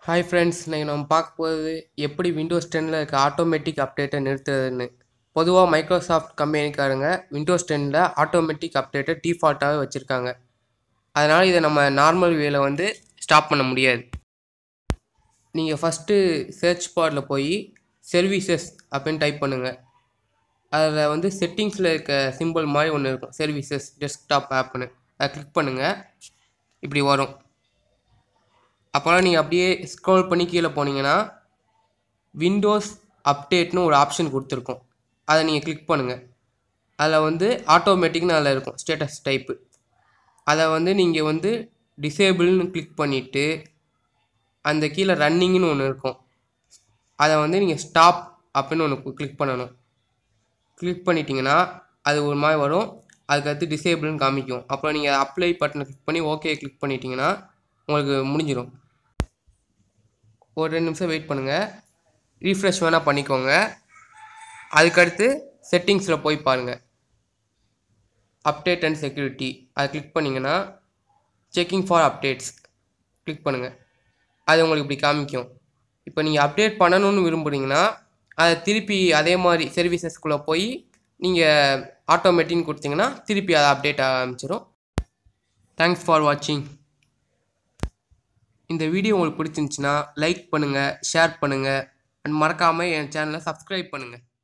hi friends இன்னைக்கு நம்ம பார்க்க போகிறது எப்படி விண்டோஸ் டென்னில் இருக்க ஆட்டோமேட்டிக் அப்டேட்டை நிறுத்துறதுன்னு பொதுவாக மைக்ரோசாஃப்ட் கம்பெனிக்காரங்க விண்டோஸ் டென்னில் ஆட்டோமேட்டிக் அப்டேட்டை டிஃபால்ட்டாகவே வச்சுருக்காங்க அதனால் இதை நம்ம நார்மல் வேல வந்து ஸ்டாப் பண்ண முடியாது நீங்கள் ஃபஸ்ட்டு சர்ச் பாரில் போய் சர்வீசஸ் அப்படின்னு டைப் பண்ணுங்கள் அதில் வந்து செட்டிங்ஸில் இருக்க சிம்பிள் மாதிரி ஒன்று இருக்கும் சர்வீசஸ் டெஸ்க்டாப் ஆப்னு அதை கிளிக் பண்ணுங்கள் இப்படி வரும் அப்போலாம் நீங்கள் அப்படியே ஸ்க்ரோல் பண்ணி கீழே போனீங்கன்னா விண்டோஸ் அப்டேட்னு ஒரு ஆப்ஷன் கொடுத்துருக்கோம் அதை நீங்கள் கிளிக் பண்ணுங்கள் அதில் வந்து ஆட்டோமேட்டிக்னு அதில் இருக்கும் ஸ்டேட்டஸ் டைப்பு அதை வந்து நீங்கள் வந்து டிசேபிள்னு கிளிக் பண்ணிவிட்டு அந்த கீழே ரன்னிங்னு ஒன்று இருக்கும் அதை வந்து நீங்கள் ஸ்டாப் அப்படின்னு ஒன்று கிளிக் பண்ணணும் கிளிக் பண்ணிட்டீங்கன்னா அது ஒரு மாதிரி வரும் அதுக்கடுத்து டிசேபிள்னு காமிக்கும் அப்புறம் நீங்கள் அப்ளை பட்டனை கிளிக் பண்ணி ஓகே கிளிக் பண்ணிட்டீங்கன்னா உங்களுக்கு முடிஞ்சிடும் ஒரு ரெண்டு நிமிஷம் வெயிட் பண்ணுங்கள் ரீஃப்ரெஷ் வேணால் பண்ணிக்கோங்க அதுக்கடுத்து செட்டிங்ஸில் போய் பாருங்கள் அப்டேட் அண்ட் செக்யூரிட்டி அதை கிளிக் பண்ணிங்கன்னா செக்கிங் ஃபார் அப்டேட்ஸ் கிளிக் பண்ணுங்கள் அது உங்களுக்கு இப்படி காமிக்கும் இப்போ நீங்கள் அப்டேட் பண்ணணும்னு விரும்புகிறீங்கன்னா அதை திருப்பி அதே மாதிரி சர்வீசஸ்குள்ளே போய் நீங்கள் ஆட்டோமேட்டிக்னு கொடுத்தீங்கன்னா திருப்பி அதை அப்டேட் ஆரம்பிச்சிடும் தேங்க்ஸ் ஃபார் வாட்சிங் இந்த வீடியோ உங்களுக்கு பிடிச்சிருந்துச்சின்னா லைக் பண்ணுங்கள் ஷேர் பண்ணுங்கள் அண்ட் மறக்காமல் என் சேனலை சப்ஸ்கிரைப் பண்ணுங்கள்